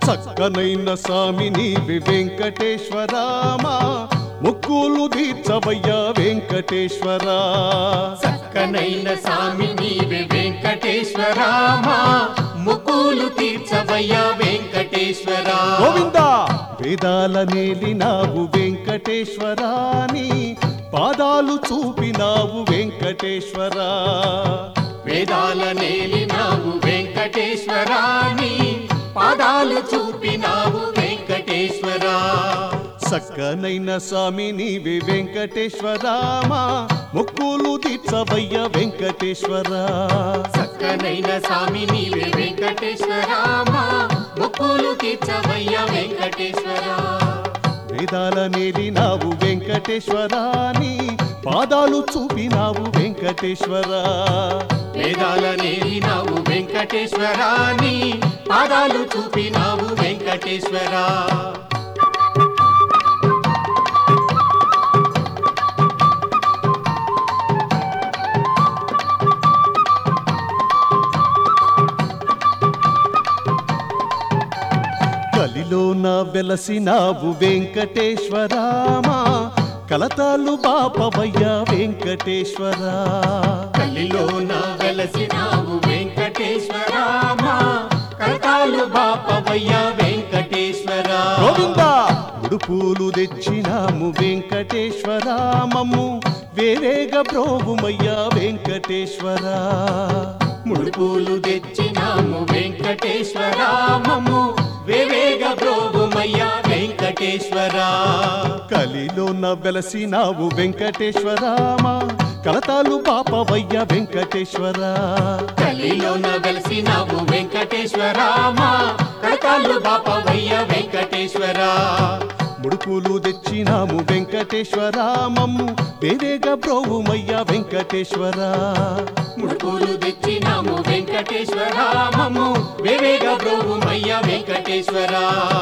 సక్కనైన స్వామి నీవి వెంకటేశ్వరామా ముక్కులు తీర్చవయ్యా వెంకటేశ్వరా చక్కనైన స్వామి నీవే వెంకటేశ్వరామా ముక్కులు తీర్చవయ్యా వెంకటేశ్వరా గోవిందా వేదాల నేలినావు వెంకటేశ్వరాని పాదాలు చూపినావు వెంకటేశ్వరా వేదాల నేలినావు వెంకటేశ్వరాని పాదాలు చూపినావు వెంకటేశ్వరా సక్కనైన స్వామి నీవి వెంకటేశ్వరామా ముక్కులు తీర్చవయ్య వెంకటేశ్వరా చక్కనైన స్వామి నీవే వెంకటేశ్వరామా ముక్కులు తీర్చవయ్యా వెంకటేశ్వరా వేదాల నేలినావు వెంకటేశ్వరాని పాదాలు చూపినావు వెంకటేశ్వరా వేదాల నేలినావు వెంకటేశ్వరాని పాదాలు చూపినావు వెంకటేశ్వరా కలిలో నా వెలసినావు వెంకటేశ్వరామా కలతాలు బాపవయ్యా వెంకటేశ్వరా కలిలో నా వెలసినావు వెంకటేశ్వరామా కరతాలు బాపవయ్యా వెంకటేశ్వరా గోవిందా ఉడుపులు తెచ్చినాము వెంకటేశ్వరామము వేరేగా బ్రోగుమయ్యా వెంకటేశ్వరా ముడుపులు తెచ్చినాము వెంకటేశ్వరామము వేవేగ బ్రోగుమయ్యా వెంకటేశ్వరా కలిలో నా వెలసినావు వెంకటేశ్వరామా కలతాలు బాపవయ్యా వెంకటేశ్వరా కలిలోన వెలసినావు వెంకటేశ్వరామా కరతాలు బాపవయ్యా వెంకటేశ్వరా ముడుపులు తెచ్చినాము వెంకటేశ్వరామము వేరేగా బ్రోగుమయ్యా వెంకటేశ్వరా ముడుపులు తెచ్చినాము వెంకటేశ్వరామము వేవేగ బ్రోగుమయ్యా వెంకటేశ్వరా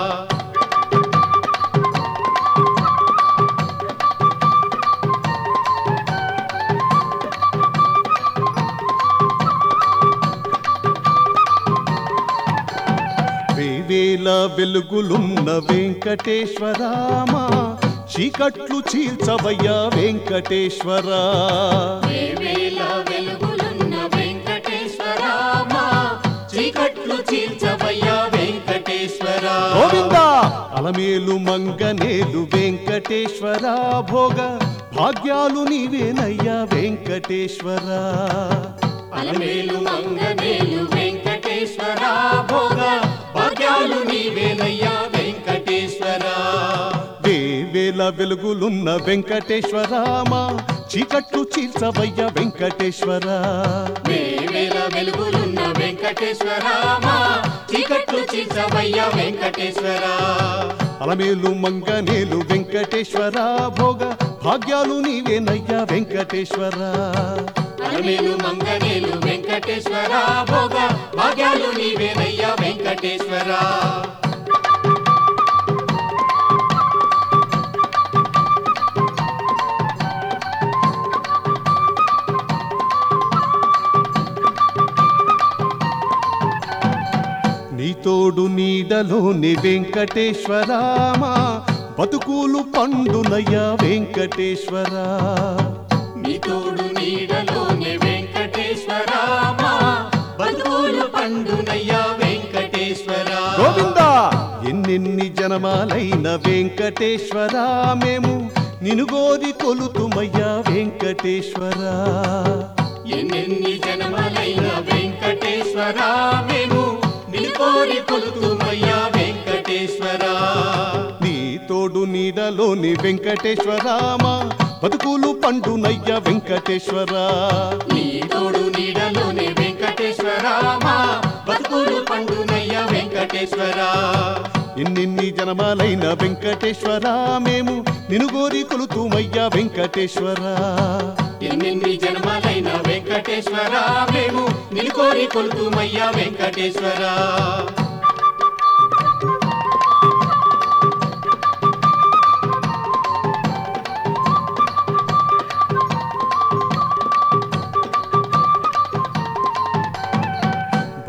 వేవేల వెలుగులున్న వెంకటేశ్వరామా చీకట్లు చీల్చవయ్యా వెంకటేశ్వరా వేవేల వెలుగులున్న వెంకటేశ్వరామా చీకట్లు చీల్చవయ్యా వెంకటేశ్వరా గోవిందా అలమేలు మంగనేలు వెంకటేశ్వరా భోగ భాగ్యాలు నీవేనయ్యా వెంకటేశ్వరా అలమేలు మంగనేలు వెంకటేశ్వరా భోగ భాగ్యాలు నీవేనయ్యా వెంకటేశ్వరా వేవేల వెలుగులున్న వెంకటేశ్వరామా చీకట్లు చీల్చవయ్యా వెంకటేశ్వరా వేవేల వెలుగులున్న వెంకటేశ్వరామా చీకట్లు చీల్చవయ్యా వెంకటేశ్వరా అలమేలు మంగనేలు వెంకటేశ్వరా భోగ భాగ్యాలు నీవేనయ్యా వెంకటేశ్వరా అలమేలు మంగనేలు వెంకటేశ్వరా భోగ భాగ్యాలు నీవేనయ్యా వెంకటేశ్వరా నీ తోడు నీడలోని వెంకటేశ్వరామా బతుకులు పండునయ్యా వెంకటేశ్వరా నీ తోడు నీడలోనే వెంకటేశ్వరామా బతుకులు పండునయ్యా వెంకటేశ్వరా గోవిందా ఎన్నెన్ని జనమాలైన వెంకటేశ్వరా మేము నిను గోరి కొలుతుమయ్యా వెంకటేశ్వరా ఎన్నెన్ని జన్మలైన వెంకటేశ్వరా మేము నిలుకోరి కొలుతుమయ్యా వెంకటేశ్వరా నీ తోడు నీడలోని వెంకటేశ్వరామా బతుకులు పండునయ్యా వెంకటేశ్వరా నీ తోడు నీడలోనే వెంకటేశ్వరామా బతుకులు పండునయ్యా వెంకటేశ్వరా ఎన్నెన్ని జనమాలైన వెంకటేశ్వరా మేము నిను గోరి కొలుతుమయ్యా వెంకటేశ్వరా ఎన్నెన్ని జన్మలైన వెంకటేశ్వరా మేము నిలుకోరి కొలుతుమయ్యా వెంకటేశ్వరా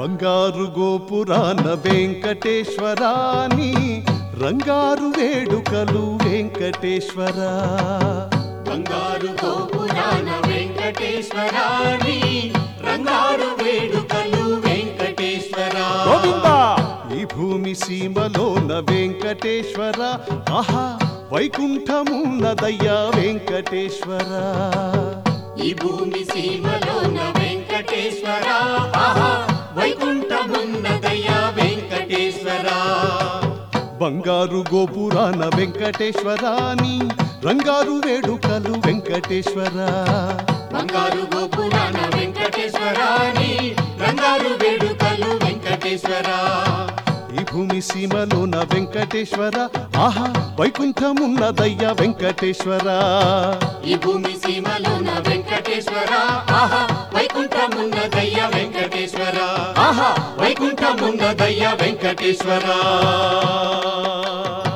బంగారు గోపురాన వెంకటేశ్వరాని రంగారు వేడుకలు వెంకటేశ్వర బంగారు గోపురాన వెంకటేశ్వరాని రంగారు వేడుకలు వెంకటేశ్వర గోవిందా ఈ భూమి సీమలోన వెంకటేశ్వర ఆహా వైకుంఠమున్నదయ్యా వెంకటేశ్వర ఈ భూమి సీమలోన వెంకటేశ్వర ఆహా వైకుంఠమున్నదయ్యా వెంకటేశ్వర బంగారు గోపురాన వెంకటేశ్వరాని రంగారు వేడుకలు వెంకటేశ్వర బంగారు గోపురాన వెంకటేశ్వరాని రంగారు వేడుకలు వెంకటేశ్వర ఈ భూమి సీమలోన వెంకటేశ్వర ఆహా వైకుంఠమున్నదయ్యా వెంకటేశ్వర ఈ భూమి సీమలోన వెంకటేశ్వర ఆహా వైకుంఠమున్నదయ్య వెంకటేశ్వర ఆహా వైకుంఠమున్నదయ్య వెంకటేశ్వర